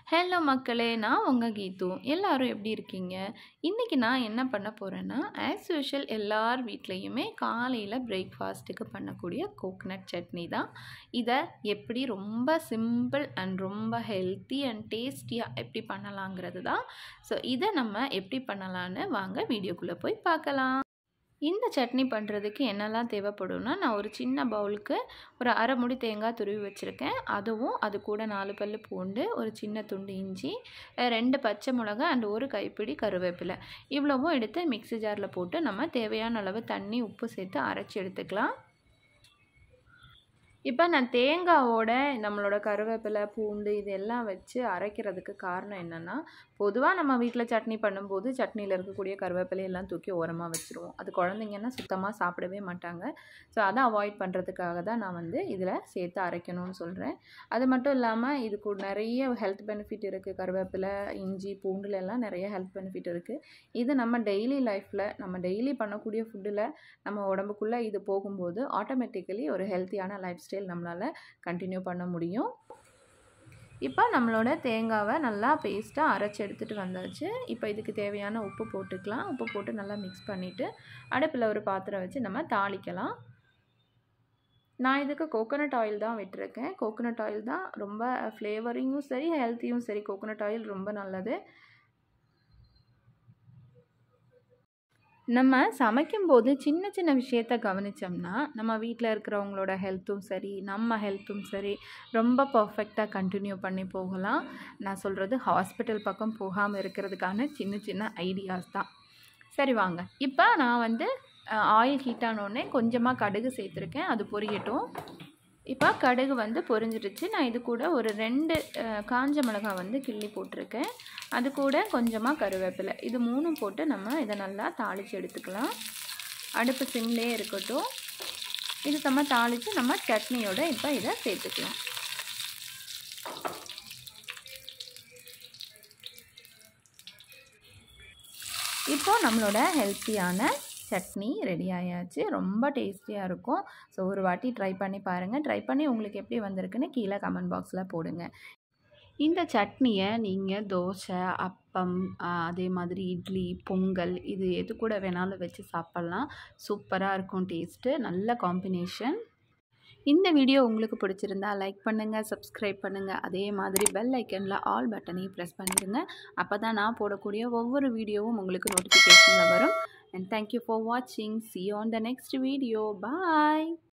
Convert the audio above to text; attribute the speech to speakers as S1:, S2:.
S1: Hello மக்களே! நான் உங்க கீது. எல்லாரும் எப்படி இருக்கீங்க? இன்னைக்கு நான் என்ன பண்ண போறேன்னா, ஆஸ் யூசுவல் எல்லார் வீட்லயுமே காலையில பிரேக்ஃபாஸ்ட்டுக்கு பண்ணக்கூடிய கோகனட் சட்னி தான். இத எப்படி ரொம்ப சிம்பிள் அண்ட் ரொம்ப ஹெல்த்தி அண்ட் டேஸ்டியா எப்படி பண்ணலாங்கிறது தான். ஸோ இத நம்ம எப்படி பண்ணலான்னு வாங்க வீடியோக்குள்ள போய் பார்க்கலாம். இந்த சட்னி பண்ணுறதுக்கு என்னலாம் தேவைப்படும்னா, நான் ஒரு சின்ன பவுலுக்கு ஒரு 1/2 மூடி தேங்காய் துருவி வச்சுருக்கேன். அதுவும் அது கூட 4 பல்லு பூண்டு, ஒரு சின்ன துண்டு இஞ்சி, 2 பச்சை மிளகா அண்ட் 1 கைப்பிடி கருவேப்பிலை. இவ்வளவும் எடுத்து மிக்ஸி ஜார்ல போட்டு நம்ம தேவையான அளவு தண்ணி, உப்பு சேர்த்து அரைச்சு எடுத்துக்கலாம். இப்ப நான் தேங்காவோட நம்மளோட கருவேப்பிலை, பூண்டு இது எல்லாம் வச்சு அரைக்கிறதுக்கு காரணம் என்னன்னா, பொதுவா நம்ம வீட்ல சட்னி பண்ணும்போது சட்னியில இருக்கக்கூடிய கருவேப்பிலை எல்லாம் தூக்கி ஓரமா வச்சுருவோம். அது குழந்தைங்கன்னா சுத்தமா சாப்பிடவே மாட்டாங்க. ஸோ அத அவாய்ட் பண்ணுறதுக்காக தான் நான் வந்து இதில சேர்த்து அரைக்கணும்னு சொல்றேன். அது மட்டும் இல்லாம இதுக்கு நெறைய ஹெல்த் பெனிஃபிட் இருக்கு. கருவேப்பிலை, இஞ்சி, பூண்டுல எல்லாம் நெறைய ஹெல்த் பெனிஃபிட் இருக்கு. இது நம்ம டெய்லி லைஃப்ல நம்ம டெய்லி பண்ணக்கூடிய ஃபுட்டுல நம்ம உடம்புக்குள்ள இது போகும்போது ஆட்டோமேட்டிக்கலி ஒரு ஹெல்த்தியான லைஃப் ஸ்டைல் நம்மளால கன்டின்யூ பண்ண முடியும். இப்ப நம்மளோட தேங்காவ நல்லா பேஸ்ட்டா அரைச்சு எடுத்துட்டு வந்தாச்சு. இப்ப இதுக்கு தேவையான உப்பு போட்டுக்கலாம். உப்பு போட்டு நல்லா மிக்ஸ் பண்ணிட்டு, அடுப்புல ஒரு பாத்திரம் வச்சு நம்ம தாளிக்கலாம். நான் இதுக்கு கோகனட் ஆயில் தான் விட்டுருக்கேன். கோகனட் ஆயில் தான் ரொம்ப ஃப்ளேவரிங்கும் சரி, ஹெல்த்தியும் சரி. கோகனட் ஆயில் ரொம்ப நல்லது. நம்ம சமைக்கும்போது சின்ன சின்ன விஷயத்த கவனிச்சோம்னா, நம்ம வீட்ல இருக்கிறவங்களோட ஹெல்த்தும் சரி, நம்ம ஹெல்த்தும் சரி, ரொம்ப பெர்ஃபெக்ட்டா கன்டின்யூ பண்ணி போகலாம். நான் சொல்றது ஹாஸ்பிட்டல் பக்கம் போகாம இருக்கிறதுக்கான சின்ன சின்ன ஐடியாஸ் தான். சரி வாங்க. இப்ப நான் வந்து அ ஆயில் ஹீட் ஆனோனே கொஞ்சமா கடுகு சேர்த்துருக்கேன். அது பொரியட்டும். இப்ப கடுகு வந்து பொரிஞ்சிடுச்சு. நான் இது கூட ஒரு 2 அ காஞ்ச மிளகாய் வந்து கிள்ளி போட்டுருக்கேன். அது கூட கொஞ்சமா கருவேப்பிலை. இது 3ம் போட்டு நம்ம இத நல்லா தாளிச்சு எடுத்துக்கலாம். அடுப்பு சிம்லயே இருக்கட்டும். இது நம்ம தாளிச்சு நம்ம சட்னியோட இப்ப இத சேர்த்துக்கலாம். இப்போ நம்மளோட ஹெல்த்தியான சட்னி ரெடி ஆயாச்சு. ரொம்ப டேஸ்டியா இருக்கும். ஸோ ஒரு வாட்டி ட்ரை பண்ணி பாருங்க. ட்ரை பண்ணி உங்களுக்கு எப்படி வந்திருக்குன்னு கீழ கமெண்ட் பாக்ஸ்ல போடுங்க. இந்த சட்னிய நீங்க தோசை, அப்பம், அ அதே மாதிரி இட்லி, பொங்கல் இது எது கூட வேணாலும் வச்சு சாப்பிடலாம். சூப்பரா இருக்கும் டேஸ்ட்டு. நல்ல காம்பினேஷன். இந்த வீடியோ உங்களுக்கு பிடிச்சிருந்தா லைக் பண்ணுங்க, சப்ஸ்கிரைப் பண்ணுங்க. அதே மாதிரி பெல் ஐக்கன்ல ஆல் பட்டனையும் பிரஸ் பண்ணிடுங்க. அப்பதான் நான் போடக்கூடிய ஒவ்வொரு வீடியோவும் உங்களுக்கு நோட்டிஃபிகேஷன்ல வரும். அண்ட் தேங்க் யூ ஃபார் வாட்சிங். See you on the next video. Bye.